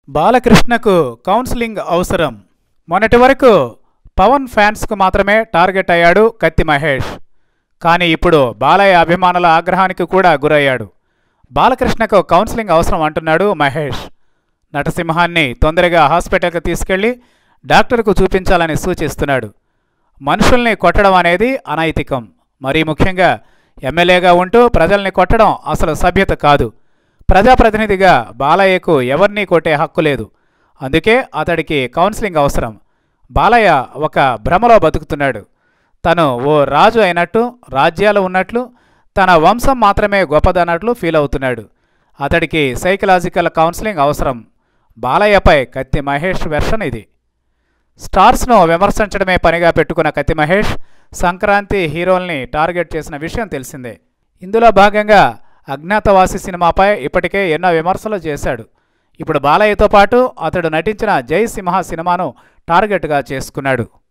బాలకృష్ణకు counselling అవసరం మొన్నటి వరకు పవన్ ఫ్యాన్స్కు మాత్రమే టార్గెట్ అయ్యాడు కత్తి మహేష్ కానీ ఇప్పుడు బాలయ్య అభిమానుల ఆగ్రహానికి కూడా గురయ్యాడు బాలకృష్ణకు కౌన్సిలింగ్ అవసరం అంటున్నాడు మహేష్ నటసింహాన్ని తొందరగా హాస్పిటల్కి తీసుకెళ్లి డాక్టర్కు చూపించాలని సూచిస్తున్నాడు మనుషుల్ని కొట్టడం అనేది అనైతికం మరీ ముఖ్యంగా ఎమ్మెల్యేగా ఉంటూ ప్రజల్ని కొట్టడం అసలు సభ్యత కాదు ప్రజాప్రతినిధిగా బాలయ్యకు ఎవరినీ కొట్టే హక్కు లేదు అందుకే అతడికి కౌన్సిలింగ్ అవసరం బాలయ్య ఒక భ్రమలో బతుకుతున్నాడు తను ఓ రాజు అయినట్టు రాజ్యాలు ఉన్నట్లు తన వంశం మాత్రమే గొప్పదన్నట్లు ఫీల్ అవుతున్నాడు అతడికి సైకలాజికల్ కౌన్సిలింగ్ అవసరం బాలయ్యపై కత్తి మహేష్ వెర్షన్ ఇది స్టార్స్ను విమర్శించడమే పనిగా పెట్టుకున్న కత్తి మహేష్ సంక్రాంతి హీరోల్ని టార్గెట్ చేసిన విషయం తెలిసిందే ఇందులో భాగంగా అజ్ఞాతవాసి సినిమాపై ఇప్పటికే ఎన్నో విమర్శలు చేశాడు ఇప్పుడు బాలయ్యతో పాటు అతడు నటించిన జై సింహ సినిమాను టార్గెట్గా చేసుకున్నాడు